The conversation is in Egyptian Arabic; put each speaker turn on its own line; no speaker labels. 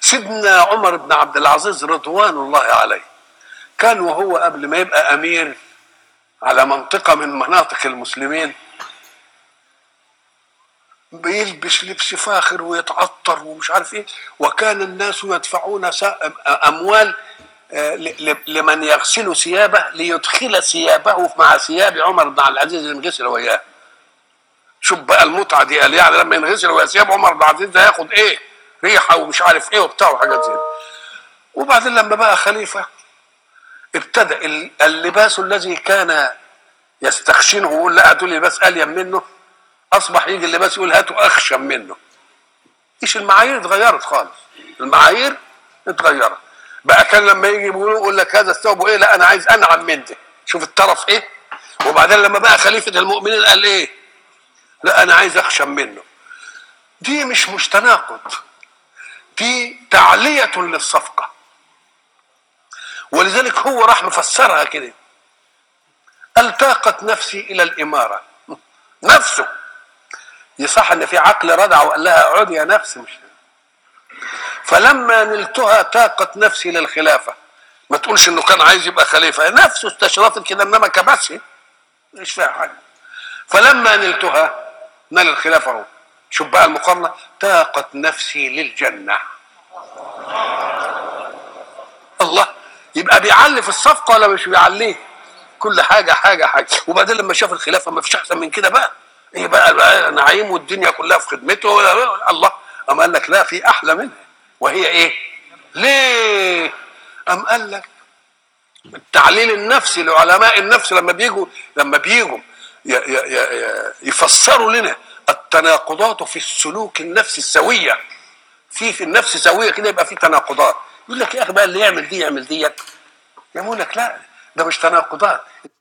سيدنا عمر بن عبد العزيز رضوان الله عليه كان وهو قبل ما يبقى امير على منطقه من مناطق المسلمين بيلبس لبس فاخر ويتعطر ومش عارف ايه وكان الناس يدفعون اموال لمن يغسل ثيابه ليدخل ثيابه مع ثياب عمر بن عبد العزيز اللي انغسل وياه شوف بقى المتعه دي قال يعني لما ينغسل وياه ثياب عمر بن عبد العزيز هياخد ايه ريحه ومش عارف ايه وبتاع وحاجات زي وبعدين لما بقى خليفه ابتدى اللباس الذي كان يستخشنه ويقول لا هاتوا لي لباس الين منه اصبح يجي اللباس يقول هاتوا اخشن منه ايش المعايير اتغيرت خالص المعايير اتغيرت بقى كان لما يجي يقول لك هذا الثوب ايه لا انا عايز انعم من ده شوف الطرف ايه وبعدين لما بقى خليفه المؤمنين قال ايه لا انا عايز اخشن منه دي مش مش تناقض دي تعليه للصفقه ولذلك هو راح مفسرها كده التاقت نفسي الى الاماره نفسه يصح ان في عقل ردع وقال لها اقعدي يا نفس مش فلما نلتها تاقت نفسي للخلافه ما تقولش انه كان عايز يبقى خليفه نفسه استشرفت كده انما كبسي مش فيها حاجه فلما نلتها نال الخلافه اهو شوف بقى المقارنه تاقت نفسي للجنه الله يبقى بيعلي في الصفقه ولا مش بيعليه كل حاجه حاجه حاجه وبعدين لما شاف الخلافه ما فيش احسن من كده بقى ايه بقى, بقى نعيم والدنيا كلها في خدمته الله أم قال لك لا في احلى منها وهي ايه ليه أم قال لك التعليل النفسي لعلماء النفس لما بيجوا لما بيجوا يفسروا لنا التناقضات في السلوك النفسي السويه في في النفس سويه كده يبقى في تناقضات يقول لك يا اخي بقى اللي يعمل دي يعمل ديت يقول لك لا ده مش تناقضات